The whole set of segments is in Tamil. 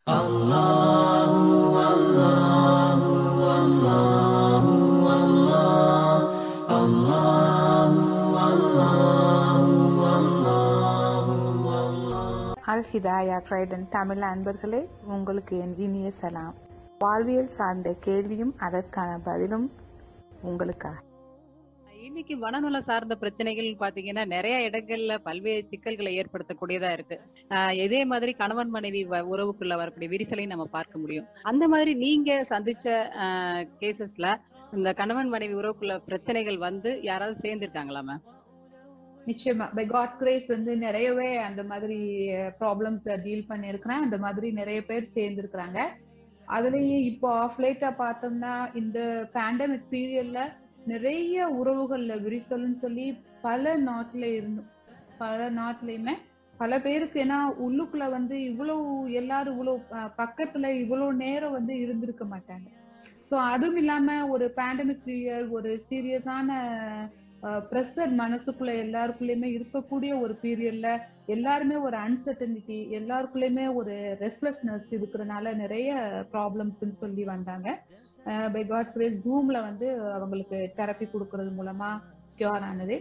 அல் ஹிதாயா ட்ரைடன் தமிழ் அன்பர்களே உங்களுக்கு என் இனிய சலாம் வாழ்வியல் சார்ந்த கேள்வியும் அதற்கான பதிலும் உங்களுக்காக இன்னைக்கு மனநல சார்ந்த பிரச்சனைகள் பாத்தீங்கன்னா நிறைய இடங்கள்ல பல்வேறு சிக்கல்களை ஏற்படுத்தக்கூடியதா இருக்கு ஆஹ் இதே மாதிரி கணவன் மனைவி வ- உறவுக்குள்ள வரக்கூடிய விரிசலையும் நம்ம பார்க்க முடியும் அந்த மாதிரி நீங்க சந்திச்ச கேசஸ்ல இந்த கணவன் மனைவி உறவுக்குள்ள பிரச்சனைகள் வந்து யாராவது சேர்ந்திருக்காங்களா மேம் நிச்சயமா பை காட்ஸ் கிரேஸ் வந்து நிறையவே அந்த மாதிரி ப்ராப்ளம்ஸ் டீல் பண்ணியிருக்கிறேன் அந்த மாதிரி நிறைய பேர் சேர்ந்துருக்கிறாங்க அதுலயும் இப்போ ஆஃப் லைட்டா பார்த்தோம்னா இந்த பேண்டமிக் பீரியட்ல நிறைய உறவுகள்ல விரிசல்னு சொல்லி பல நாட்டுல இருந்து பல நாட்டுலயுமே பல பேருக்கு ஏன்னா உள்ளுக்குள்ள வந்து இவ்வளவு எல்லாரும் இவ்வளவு அஹ், பக்கத்துல இவ்வளவு நேரம் வந்து இருந்திருக்க மாட்டாங்க சோ அதுவும் இல்லாம ஒரு பேண்டமிக் பீரியட் ஒரு சீரியஸான ப்ரெஷர் மனசுக்குள்ள எல்லாருக்குள்ளயுமே இருக்கக்கூடிய ஒரு பீரியட்ல எல்லாருமே ஒரு அன்சர்டனிட்டி எல்லாருக்குள்ளயுமே ஒரு ரெஸ்ட்லெஸ்னஸ் இருக்கிறனால நிறைய ப்ராப்ளம்ஸ்ன்னு சொல்லி வந்தாங்க பை காட்ஸ் கிரேஸ் ஜூம்ல வந்து அவங்களுக்கு தெரப்பி கொடுக்கறது மூலமா கியூர் ஆனது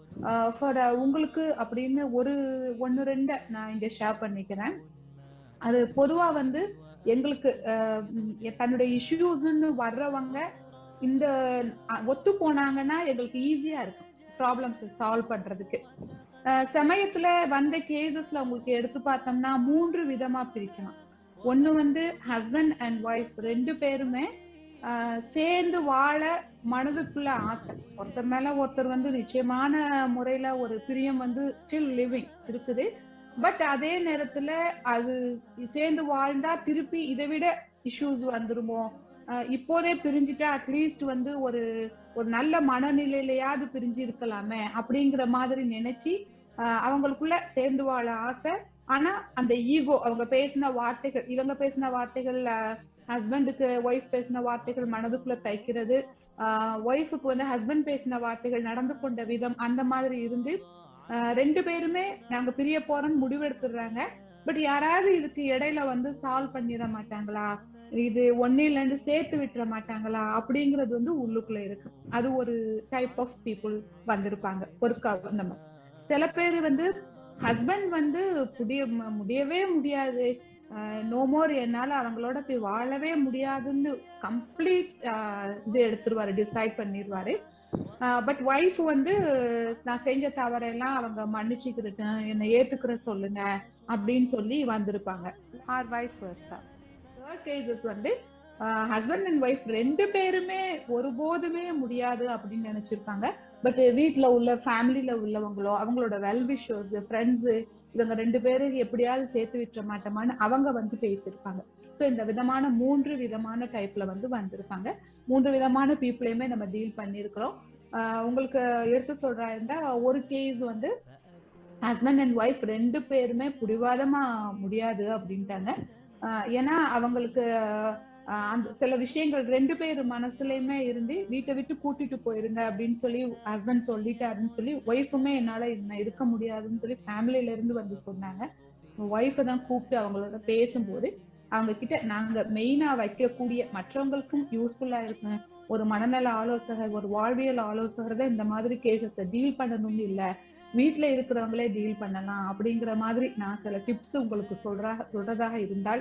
ஃபார் உங்களுக்கு அப்படின்னு ஒரு ஒன்னு ரெண்ட நான் இங்க ஷேர் பண்ணிக்கிறேன் அது பொதுவா வந்து எங்களுக்கு அஹ், உம், தன்னுடைய இஷ்யூஸ்ன்னு வர்றவங்க இந்த அஹ், ஒத்து போனாங்கன்னா எங்களுக்கு ஈஸியா இருக்கும் ப்ராப்ளம்ஸ் சால்வ் பண்றதுக்கு அஹ், சமயத்துல வந்த கேசஸ்ல உங்களுக்கு எடுத்து பார்த்தோம்னா மூன்று விதமா பிரிக்கலாம் ஒண்ணு வந்து ஹஸ்பண்ட் அண்ட் ஒய்ஃப் ரெண்டு பேருமே அஹ், சேர்ந்து வாழ மனதுக்குள்ள ஆசை ஒருத்தர் மேல ஒருத்தர் வந்து நிச்சயமான முறையில ஒரு பிரியம் வந்து ஸ்டில் லிவிங் இருக்குது பட் அதே நேரத்துல அது சேர்ந்து வாழ்ந்தா திருப்பி இதை விட இஷ்யூஸ் வந்துருமோ அஹ் இப்போதே பிரிஞ்சுட்டா அட்லீஸ்ட் வந்து ஒரு ஒரு நல்ல மனநிலையிலயாவது பிரிஞ்சு இருக்கலாமே அப்படிங்கிற மாதிரி நினைச்சு அஹ் அவங்களுக்குள்ள சேர்ந்து வாழ ஆசை ஆனா அந்த ஈகோ அவங்க பேசின வார்த்தைகள் இவங்க பேசின வார்த்தைகள் ஹஸ்பண்டுக்கு ஒய்ஃப் பேசின வார்த்தைகள் மனதுக்குள்ள தைக்கிறது ஒய்ஃபுக்கு வந்து ஹஸ்பண்ட் பேசின வார்த்தைகள் நடந்து கொண்ட விதம் அந்த மாதிரி இருந்து அஹ் ரெண்டு பேருமே நாங்க பிரிய போறோம்னு முடிவெடுத்துடுறாங்க பட் யாராவது இதுக்கு இடையில வந்து சால்வ் பண்ணிட மாட்டாங்களா இது ஒன்னில இருந்து சேர்த்து விட்டுற மாட்டாங்களா அப்படிங்கிறது வந்து உள்ளுக்குள்ள இருக்கு அது ஒரு டைப் ஆஃப் பீப்புள் வந்திருப்பாங்க ஒரு க- அந்த மாதிரி சில பேர் வந்து ஹஸ்பண்ட் வந்து புடிய ம- முடியவே முடியாது நோ மோர் என்னால அவங்களோட போய் வாழவே முடியாதுன்னு கம்ப்ளீட் இது எடுத்துருவாரு டிசைட் பண்ணிடுவாரு பட் ஒய்ஃப் வந்து நான் செஞ்ச தவறையெல்லாம் அவங்க மன்னிச்சுக்கிட்டேன் என்னை ஏத்துக்கிற சொல்லுங்க அப்படின்னு சொல்லி வந்திருப்பாங்க or vice versa third cases வந்து ஹஸ்பண்ட் அண்ட் ஒய்ஃப் ரெண்டு பேருமே ஒருபோதுமே முடியாது அப்படின்னு நினைச்சிருப்பாங்க பட் வீட்ல உள்ள ஃபேமிலில உள்ளவங்களோ அவங்களோட வெல் விஷர்ஸ் ஃப்ரெண்ட்ஸ் இவங்க ரெண்டு பேரும் எப்படியாவது சேர்த்து விட்டுற மாட்டோமான்னு அவங்க வந்து பேசியிருப்பாங்க ஸோ இந்த விதமான மூன்று விதமான டைப்ல வந்து வந்திருப்பாங்க மூன்று விதமான பீப்புளையுமே நம்ம டீல் பண்ணியிருக்கிறோம் ஆஹ் உங்களுக்கு எடுத்து சொல்றா இருந்தா ஒரு கேஸ் வந்து ஹஸ்பண்ட் அண்ட் ஒய்ஃப் ரெண்டு பேருமே பிடிவாதமா முடியாது அப்படின்ட்டாங்க ஆஹ் ஏன்னா அவங்களுக்கு ஆஹ் அந்த சில விஷயங்கள் ரெண்டு பேர் மனசுலயுமே இருந்து வீட்டை விட்டு கூட்டிட்டு போயிருங்க அப்படின்னு சொல்லி ஹஸ்பண்ட் சொல்லிட்டாருன்னு சொல்லி ஒய்ஃபுமே என்னால என்ன இருக்க முடியாதுன்னு சொல்லி ஃபேமிலில இருந்து வந்து சொன்னாங்க ஒய்ஃபை தான் கூப்பிட்டு அவங்களோட பேசும்போது அவங்க கிட்ட நாங்க மெயினா வைக்கக்கூடிய மற்றவங்களுக்கும் யூஸ்ஃபுல்லா இருக்கும் ஒரு மனநல ஆலோசகர் ஒரு வாழ்வியல் ஆலோசகர் தான் இந்த மாதிரி கேசஸ் டீல் பண்ணணும்னு இல்ல வீட்ல இருக்கிறவங்களே டீல் பண்ணலாம் அப்படிங்கிற மாதிரி நான் சில டிப்ஸ் உங்களுக்கு சொல்றா சொல்றதாக இருந்தால்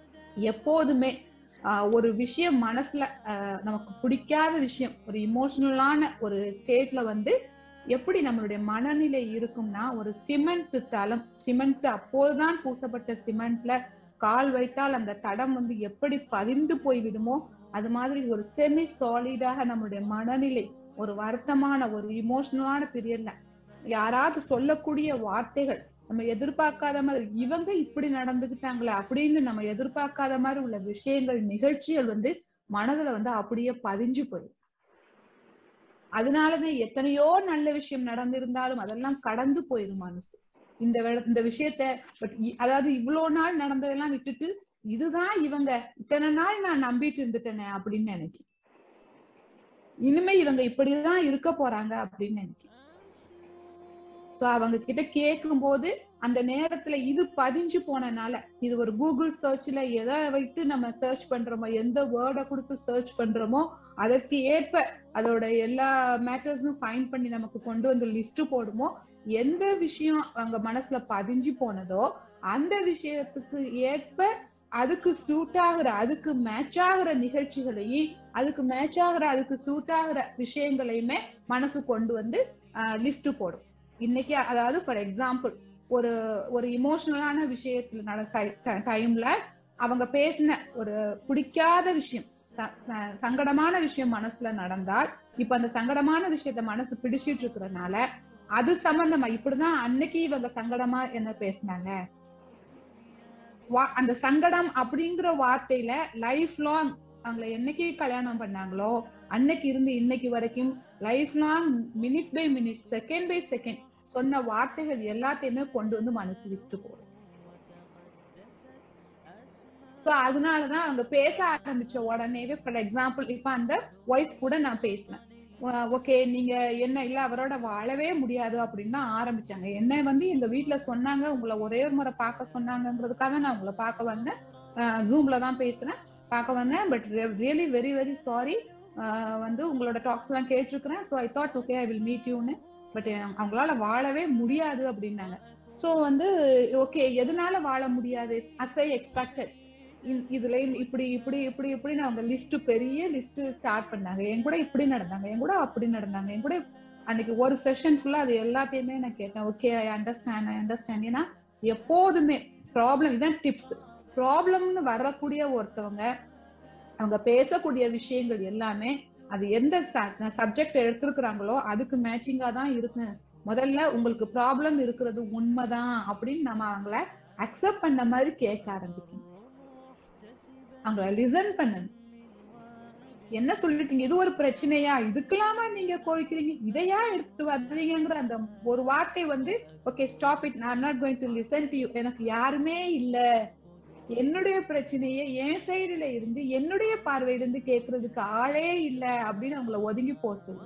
எப்போதுமே ஆஹ், ஒரு விஷயம் மனசுல ஆஹ், நமக்கு பிடிக்காத விஷயம் ஒரு இமோஷனலான ஒரு ஸ்டேட்ல வந்து எப்படி நம்மளுடைய மனநிலை இருக்கும்னா ஒரு சிமெண்ட் தளம் சிமெண்ட் அப்போதுதான் பூசப்பட்ட சிமெண்ட்ல கால் வைத்தால் அந்த தடம் வந்து எப்படி பதிந்து போய் விடுமோ அது மாதிரி ஒரு செமி சாலிடாக நம்மளுடைய மனநிலை ஒரு வருத்தமான ஒரு இமோஷனலான பீரியட்ல யாராவது சொல்லக்கூடிய வார்த்தைகள் நம்ம எதிர்பார்க்காத மாதிரி இவங்க இப்படி நடந்துகிட்டாங்களே அப்படின்னு நம்ம எதிர்பார்க்காத மாதிரி உள்ள விஷயங்கள் நிகழ்ச்சிகள் வந்து மனதுல வந்து அப்படியே பதிஞ்சு போயிடும் அதனாலதான் எத்தனையோ நல்ல விஷயம் நடந்திருந்தாலும் அதெல்லாம் கடந்து போயிடும் மனசு இந்த வே- இந்த விஷயத்த பட் அதாவது இவ்வளவு நாள் நடந்ததெல்லாம் விட்டுட்டு இதுதான் இவங்க இத்தனை நாள் நான் நம்பிட்டு இருந்துட்டேனே அப்படின்னு நினைக்கிறேன் இனிமே இவங்க இப்படிதான் இருக்க போறாங்க அப்படின்னு நினைக்கிறேன் சோ அவங்க கிட்ட கேட்கும் போது அந்த நேரத்துல இது பதிஞ்சு போனனால இது ஒரு கூகுள் சர்ச்ல எதை வைத்து நம்ம சர்ச் பண்றோமோ எந்த வேர்டை கொடுத்து சர்ச் பண்றோமோ அதற்கு ஏற்ப அதோட எல்லா மேட்டர்ஸும் ஃபைன் பண்ணி நமக்கு கொண்டு வந்து லிஸ்ட் போடுமோ எந்த விஷயம் அவங்க மனசுல பதிஞ்சு போனதோ அந்த விஷயத்துக்கு ஏற்ப அதுக்கு சூட் ஆகுற அதுக்கு மேட்ச் ஆகுற நிகழ்ச்சிகளையும் அதுக்கு மேட்ச் ஆகுற அதுக்கு சூட் ஆகுற விஷயங்களையுமே மனசு கொண்டு வந்து லிஸ்ட் போடும் இன்னைக்கு அதாவது ஃபார் எக்ஸாம்பிள் ஒரு ஒரு இமோஷனலான விஷயத்துல நட டைம்ல அவங்க பேசின ஒரு பிடிக்காத விஷயம் சங்கடமான விஷயம் மனசுல நடந்தால் இப்ப அந்த சங்கடமான விஷயத்த மனசு பிடிச்சிட்டு இருக்கிறதுனால அது சம்பந்தமா இப்படிதான் அன்னைக்கு இவங்க சங்கடமா என்ன பேசினாங்க அந்த சங்கடம் அப்படிங்கிற வார்த்தையில லைஃப் லாங் அவங்கள என்னைக்கு கல்யாணம் பண்ணாங்களோ அன்னைக்கு இருந்து இன்னைக்கு வரைக்கும் life long minute by minute second by second சொன்ன வார்த்தைகள் எல்லாத்தையுமே கொண்டு வந்து மனசு லிஸ்ட் போடும் சோ அதனாலதான் அவங்க பேச ஆரம்பிச்ச உடனேவே ஃபார் எக்ஸாம்பிள் இப்ப அந்த ஒய்ஃப் கூட நான் பேசினேன் ஓகே நீங்க என்ன இல்ல அவரோட வாழவே முடியாது அப்படின்னு தான் ஆரம்பிச்சாங்க என்ன வந்து எங்க வீட்டுல சொன்னாங்க உங்களை ஒரே ஒரு முறை பார்க்க சொன்னாங்கன்றதுக்காக நான் உங்களை பார்க்க வந்தேன் ஜூம்ல தான் பேசுறேன் பார்க்க வந்தேன் but really very very sorry வந்து உங்களோட டாக்ஸ் எல்லாம் கேட்டிருக்கிறேன் so I thought okay I will meet யூன்னு பட் அவங்களால வாழவே முடியாது அப்படின்னாங்க ஸோ வந்து ஓகே எதனால வாழ முடியாது அஸ் ஐ எக்ஸ்பெக்டட் இதுல இப்படி இப்படி இப்படி இப்படின்னு அவங்க லிஸ்ட் பெரிய லிஸ்ட் ஸ்டார்ட் பண்ணாங்க என் கூட இப்படி நடந்தாங்க என் கூட அப்படி நடந்தாங்க என் கூட அன்னைக்கு ஒரு செஷன் ஃபுல்லா அது எல்லாத்தையுமே நான் கேட்டேன் okay I understand I understand ஏன்னா எப்போதுமே ப்ராப்ளம் இதான் டிப்ஸ் ப்ராப்ளம்னு வரக்கூடிய ஒருத்தவங்க அவங்க பேசக்கூடிய விஷயங்கள் எல்லாமே அது எந்த சப்ஜெக்ட் எடுத்திருக்கிறாங்களோ அதுக்கு மேட்சிங்கா தான் இருக்கு முதல்ல உங்களுக்கு ப்ராப்ளம் இருக்கிறது உண்மைதான் அப்படின்னு நம்ம அவங்கள அக்செப்ட் பண்ண மாதிரி கேட்க ஆரம்பிக்கணும் அவங்கள லிசன் பண்ணணும் என்ன சொல்லிட்டீங்க இது ஒரு பிரச்சனையா இதுக்கெல்லாமா நீங்க கோவிக்கிறீங்க இதையா எடுத்துட்டு வர்றீங்கிற அந்த ஒரு வார்த்தை வந்து ஓகே ஸ்டாப் இட் நான் not going to listen to எனக்கு யாருமே இல்ல என்னுடைய பிரச்சனையை என் சைடுல இருந்து என்னுடைய பார்வையில இருந்து கேக்குறதுக்கு ஆளே இல்ல அப்படின்னு அவங்கள ஒதுங்கி போக சொல்லு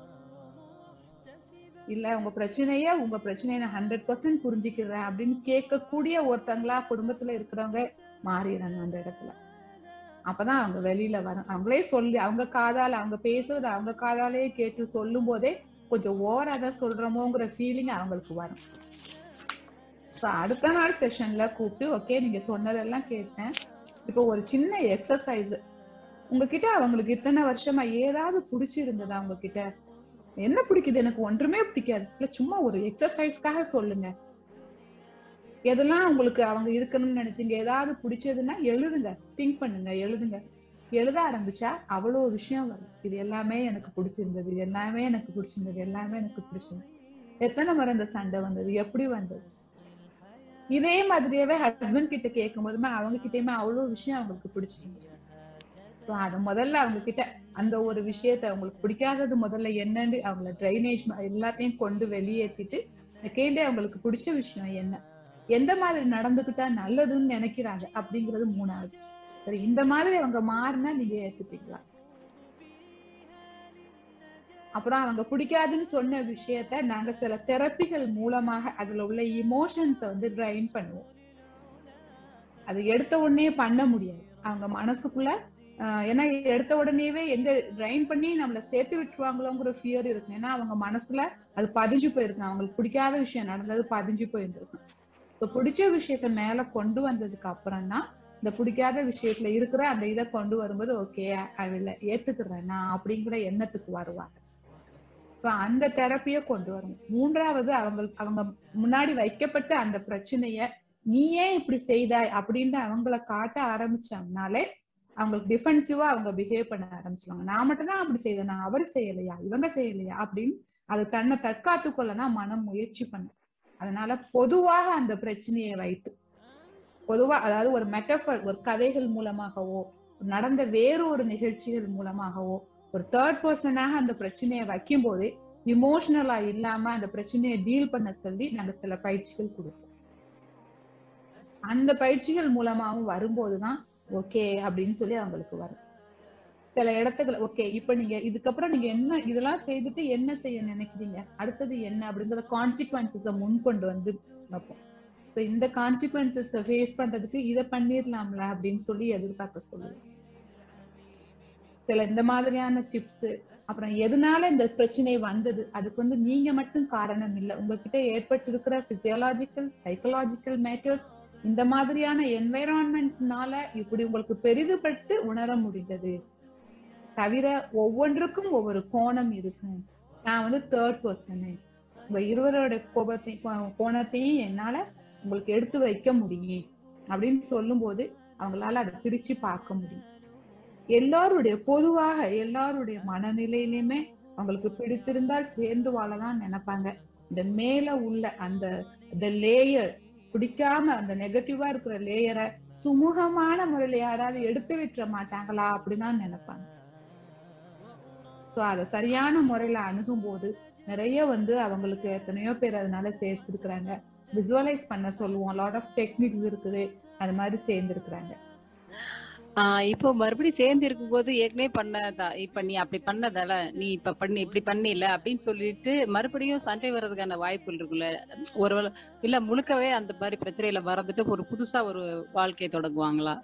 இல்ல உங்க பிரச்சனைய உங்க பிரச்சனைய நான் ஹண்ட்ரட் பர்சன்ட் புரிஞ்சுக்கிறேன் அப்படின்னு கேட்கக்கூடிய ஒருத்தங்களா குடும்பத்துல இருக்கிறவங்க மாறிடுறாங்க அந்த இடத்துல அப்பதான் அவங்க வெளியில வரும் அவங்களே சொல்லி அவங்க காதால அவங்க பேசுறது அவங்க காதாலே கேட்டு சொல்லும் போதே கொஞ்சம் ஓவரா தான் சொல்றோமோங்கிற ஃபீலிங் அவங்களுக்கு வரும் ஸோ அடுத்த நாள் செஷன்ல கூப்பிட்டு ஓகே நீங்க சொன்னதெல்லாம் கேட்டேன் இப்போ ஒரு சின்ன எக்ஸசைஸ் உங்ககிட்ட அவங்களுக்கு இத்தனை வருஷமா ஏதாவது பிடிச்சிருந்ததா உங்ககிட்ட என்ன பிடிக்குது எனக்கு ஒன்றுமே பிடிக்காது இல்ல சும்மா ஒரு எக்ஸசைஸ்க்காக சொல்லுங்க எதெல்லாம் உங்களுக்கு அவங்க இருக்கணும்னு நினைச்சீங்க ஏதாவது பிடிச்சதுன்னா எழுதுங்க திங்க் பண்ணுங்க எழுதுங்க எழுத ஆரம்பிச்சா அவ்வளவு விஷயம் வரும் இது எல்லாமே எனக்கு பிடிச்சிருந்தது இது எல்லாமே எனக்கு பிடிச்சிருந்தது எல்லாமே எனக்கு பிடிச்சிருந்தது எத்தனை முறை இந்த சண்டை வந்தது எப்படி வந்தது இதே மாதிரியாவே ஹஸ்பண்ட் கிட்ட கேட்கும் போதுமே அவங்க கிட்டயுமே அவ்வளவு விஷயம் அவங்களுக்கு பிடிச்சிருந்தது அது முதல்ல அவங்க கிட்ட அந்த ஒரு விஷயத்த அவங்களுக்கு பிடிக்காதது முதல்ல என்னன்னு அவங்கள ட்ரைனேஜ் எல்லாத்தையும் கொண்டு வெளியேற்றிட்டு செகண்டே அவங்களுக்கு பிடிச்ச விஷயம் என்ன எந்த மாதிரி நடந்துகிட்டா நல்லதுன்னு நினைக்கிறாங்க அப்படிங்கிறது மூணாவது சரி இந்த மாதிரி அவங்க மாறினா நீங்க ஏத்துப்பீங்களா அப்புறம் அவங்க பிடிக்காதுன்னு சொன்ன விஷயத்த நாங்க சில தெரப்பிகள் மூலமாக அதுல உள்ள இமோஷன்ஸ வந்து ட்ரைன் பண்ணுவோம் அது எடுத்த உடனே பண்ண முடியாது அவங்க மனசுக்குள்ள ஏன்னா எடுத்த உடனேவே எங்க ட்ரைன் பண்ணி நம்மள சேர்த்து விட்டுருவாங்களோங்கிற ஃபியர் இருக்கு ஏன்னா அவங்க மனசுல அது பதிஞ்சு போயிருக்கு அவங்களுக்கு பிடிக்காத விஷயம் நடந்தது பதிஞ்சு போயிருந்திருக்கு இப்ப பிடிச்ச விஷயத்த மேல கொண்டு வந்ததுக்கு அப்புறம் தான் இந்த பிடிக்காத விஷயத்துல இருக்கிற அந்த இதை கொண்டு வரும்போது ஓகே அவள ஏத்துக்கிறேன் நான் அப்படிங்கிற எண்ணத்துக்கு வருவாங்க இப்ப அந்த தெரப்பிய கொண்டு வரும் மூன்றாவது அவங்க அவங்க முன்னாடி வைக்கப்பட்ட அந்த பிரச்சனைய நீ ஏன் இப்படி செய்தாய் அப்படின்னு அவங்கள காட்ட ஆரம்பிச்சாங்கனாலே அவங்களுக்கு டிஃபென்சிவா அவங்க பிஹேவ் பண்ண ஆரம்பிச்சிருவாங்க நான் மட்டும் தான் அப்படி செய்தேன் நான் அவர் செய்யலையா இவங்க செய்யலையா அப்படின்னு அது தன்னை தற்காத்து கொள்ளதான் மனம் முயற்சி பண்ண அதனால பொதுவாக அந்த பிரச்சனையை வைத்து பொதுவா அதாவது ஒரு மெட்டபர் ஒரு கதைகள் மூலமாகவோ நடந்த வேறு ஒரு நிகழ்ச்சிகள் மூலமாகவோ ஒரு தேர்ட் பர்சனாக அந்த பிரச்சனையை வைக்கும் போதே இமோஷனலா இல்லாம அந்த பிரச்சனையை டீல் பண்ண சொல்லி நாங்க சில பயிற்சிகள் கொடுப்போம் அந்த பயிற்சிகள் மூலமாகவும் வரும்போதுதான் ஓகே அப்படின்னு சொல்லி அவங்களுக்கு வரும் சில இடத்துக்கு ஓகே இப்ப நீங்க இதுக்கப்புறம் நீங்க என்ன இதெல்லாம் செய்துட்டு என்ன செய்ய நினைக்கிறீங்க அடுத்தது என்ன அப்படிங்கிற கான்சிக்வன்சஸ முன் கொண்டு வந்து வைப்போம் ஸோ இந்த கான்சிக்வன்சஸ் ஃபேஸ் பண்றதுக்கு இதை பண்ணிடலாம்ல அப்படின்னு சொல்லி எதிர்பார்க்க சொல்லுவேன் சில இந்த மாதிரியான டிப்ஸ் அப்புறம் எதனால இந்த பிரச்சனை வந்தது அதுக்கு வந்து நீங்க மட்டும் காரணம் இல்லை உங்ககிட்ட ஏற்பட்டு இருக்கிற பிசியலாஜிக்கல் சைக்கலாஜிக்கல் மேட்டர்ஸ் இந்த மாதிரியான என்வைரான்மெண்ட்னால இப்படி உங்களுக்கு பெரிதுபட்டு உணர முடிந்தது தவிர ஒவ்வொன்றுக்கும் ஒவ்வொரு கோணம் இருக்கும் நான் வந்து தேர்ட் பர்சனு உங்க இருவரோட கோபத்தை கோணத்தையும் என்னால உங்களுக்கு எடுத்து வைக்க முடியும் அப்படின்னு சொல்லும் போது அவங்களால அதை பிரிச்சு பார்க்க முடியும் எல்லாருடைய பொதுவாக எல்லாருடைய மனநிலையிலுமே அவங்களுக்கு பிடித்திருந்தால் சேர்ந்து வாழதான் நினைப்பாங்க இந்த மேல உள்ள அந்த இந்த லேயர் பிடிக்காம அந்த நெகட்டிவா இருக்கிற லேயரை சுமூகமான முறையில யாராவது எடுத்து விட்டுற மாட்டாங்களா அப்படின்னு நினைப்பாங்க ஸோ அதை சரியான முறையில அணுகும் போது நிறைய வந்து அவங்களுக்கு எத்தனையோ பேர் அதனால சேர்த்திருக்கிறாங்க விசுவலைஸ் பண்ண சொல்லுவோம் லாட் ஆஃப் டெக்னிக்ஸ் இருக்குது அது மாதிரி சேர்ந்திருக்கிறாங்க ஆஹ் இப்போ மறுபடியும் சேர்ந்து இருக்கும்போது ஏற்கனவே பண்ணதா இப்ப நீ அப்படி பண்ணதால நீ இப்ப பண்ணி இப்படி பண்ணில அப்படின்னு சொல்லிட்டு மறுபடியும் சண்டை வர்றதுக்கான வாய்ப்புகள் இருக்குல்ல ஒரு இல்ல முழுக்கவே அந்த மாதிரி பிரச்சனையில மறந்துட்டு ஒரு புதுசா ஒரு வாழ்க்கையை தொடங்குவாங்களா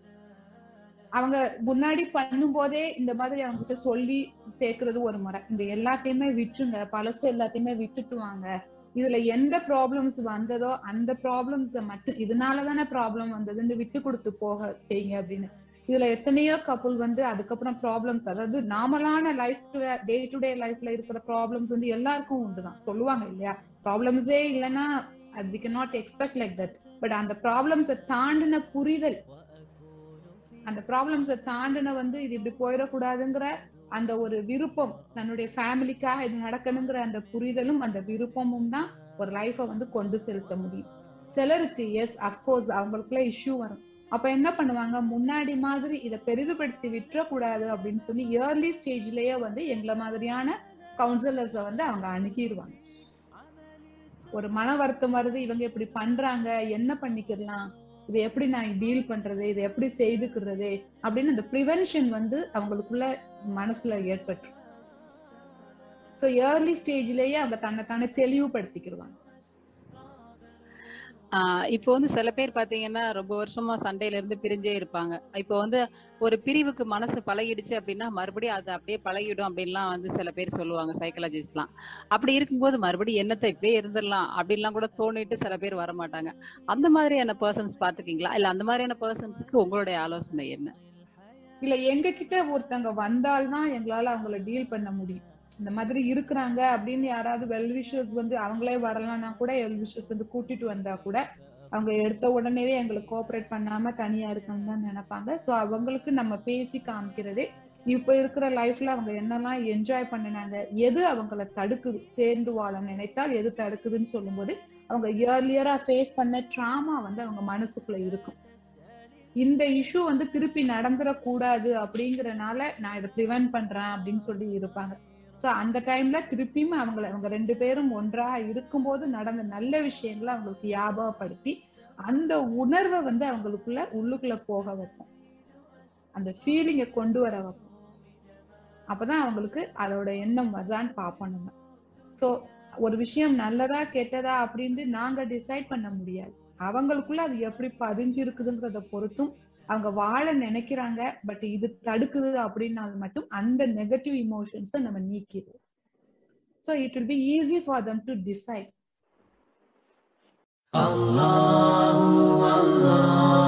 அவங்க முன்னாடி பண்ணும் போதே இந்த மாதிரி அவங்க கிட்ட சொல்லி சேர்க்கறது ஒரு முறை இந்த எல்லாத்தையுமே விட்டுருங்க பழசு எல்லாத்தையுமே விட்டுட்டு வாங்க இதுல எந்த ப்ராப்ளம்ஸ் வந்ததோ அந்த ப்ராப்ளம்ஸ் மட்டும் இதனாலதானே ப்ராப்ளம் வந்ததுன்னு விட்டு கொடுத்து போக செய்யுங்க அப்படின்னு இதுல எத்தனையோ கப்புள் வந்து அதுக்கப்புறம் ப்ராப்ளம்ஸ் அதாவது நார்மலான லைஃப் டே டு டே லைஃப்ல இருக்கிற ப்ராப்ளம்ஸ் வந்து எல்லாருக்கும் உண்டுதான் சொல்லுவாங்க இல்லையா ப்ராப்ளம்ஸே இல்லைன்னா we can not expect like that but அந்த ப்ராப்ளம்ஸை தாண்டின புரிதல் அந்த ப்ராப்ளம்ஸை தாண்டின வந்து இது இப்படி போயிடக்கூடாதுங்கிற அந்த ஒரு விருப்பம் தன்னுடைய ஃபேமிலிக்காக இது நடக்கணுங்கிற அந்த புரிதலும் அந்த விருப்பமும் தான் ஒரு லைஃபை வந்து கொண்டு செலுத்த முடியும் சிலருக்கு எஸ் அப்கோர்ஸ் அவங்களுக்குள்ள இஷ்யூ வரும் அப்ப என்ன பண்ணுவாங்க முன்னாடி மாதிரி இதை பெரிதுபடுத்தி விட்டுறக்கூடாது அப்படின்னு சொல்லி இயர்லி ஸ்டேஜ்லயே வந்து எங்களை மாதிரியான கவுன்சிலர்ஸ வந்து அவங்க அணுகிடுவாங்க ஒரு மன வருத்தம் வருது இவங்க இப்படி பண்றாங்க என்ன பண்ணிக்கலாம் இதை எப்படி நான் டீல் பண்றது இதை எப்படி செய்துக்கிறது அப்படின்னு அந்த ப்ரிவென்ஷன் வந்து அவங்களுக்குள்ள மனசுல ஏற்பட்டு சோ ஏர்லி ஸ்டேஜ்லயே அவங்க தன்னைத்தானே தெளிவுபடுத்திக்கிடுவாங்க ஆஹ் இப்போ வந்து சில பேர் பாத்தீங்கன்னா ரொம்ப வருஷமா சண்டையில இருந்து பிரிஞ்சே இருப்பாங்க இப்போ வந்து ஒரு பிரிவுக்கு மனசு பழகிடுச்சு அப்படின்னா மறுபடியும் அது அப்படியே பழகிடும் அப்படின்லாம் வந்து சில பேர் சொல்லுவாங்க சைக்காலஜிஸ்ட்லாம் அப்படி இருக்கும்போது மறுபடியும் என்னத்தை இப்படியே இருந்துடலாம் அப்படின்லாம் கூட தோணிட்டு சில பேர் வர மாட்டாங்க அந்த மாதிரியான பர்சன்ஸ் பாத்துக்கீங்களா இல்ல அந்த மாதிரியான பர்சன்ஸ்க்கு உங்களுடைய ஆலோசனை என்ன இல்ல எங்க கிட்ட ஒருத்தங்க வந்தால்தான் எங்களால அவங்கள டீல் பண்ண முடியும் இந்த மாதிரி இருக்கிறாங்க அப்படின்னு யாராவது வெல் விஷஸ் வந்து அவங்களே வரலாம்னா கூட வெல் விஷஸ் வந்து கூட்டிட்டு வந்தா கூட அவங்க எடுத்த உடனேவே எங்களுக்கு கோஆபரேட் பண்ணாம தனியா இருக்கணும்னு தான் நினைப்பாங்க சோ அவங்களுக்கு நம்ம பேசி காமிக்கிறது இப்ப இருக்கிற லைஃப்ல அவங்க என்னெல்லாம் என்ஜாய் பண்ணினாங்க எது அவங்கள தடுக்குது சேர்ந்து வாழ நினைத்தால் எது தடுக்குதுன்னு சொல்லும்போது அவங்க இயர்லியரா ஃபேஸ் பண்ண ட்ராமா வந்து அவங்க மனசுக்குள்ள இருக்கும் இந்த இஷ்யூ வந்து திருப்பி நடந்துடக்கூடாது அப்படிங்கறனால நான் இதை ப்ரிவென்ட் பண்றேன் அப்படின்னு சொல்லி இருப்பாங்க சோ அந்த டைம்ல திருப்பியும் அவங்கள அவங்க ரெண்டு பேரும் ஒன்றாக இருக்கும்போது நடந்த நல்ல விஷயங்களை அவங்களுக்கு ஞாபகப்படுத்தி அந்த உணர்வை வந்து அவங்களுக்குள்ள உள்ளுக்குள்ள போக வைப்போம் அந்த ஃபீலிங்கை கொண்டு வர வைப்போம் அப்பதான் அவங்களுக்கு அதோட எண்ணம் வதான்னு பார்ப்போம் நம்ம சோ ஒரு விஷயம் நல்லதா கெட்டதா அப்படின்ட்டு நாங்க டிசைட் பண்ண முடியாது அவங்களுக்குள்ள அது எப்படி பதிஞ்சிருக்குதுங்கிறத பொறுத்தும் அவங்க வாழ நினைக்கிறாங்க பட் இது தடுக்குது அப்படின்னால் மட்டும் அந்த நெகட்டிவ் இமோஷன்ஸை நம்ம நீக்கிடுவோம் so it will be easy for them to decide Allah, Allah.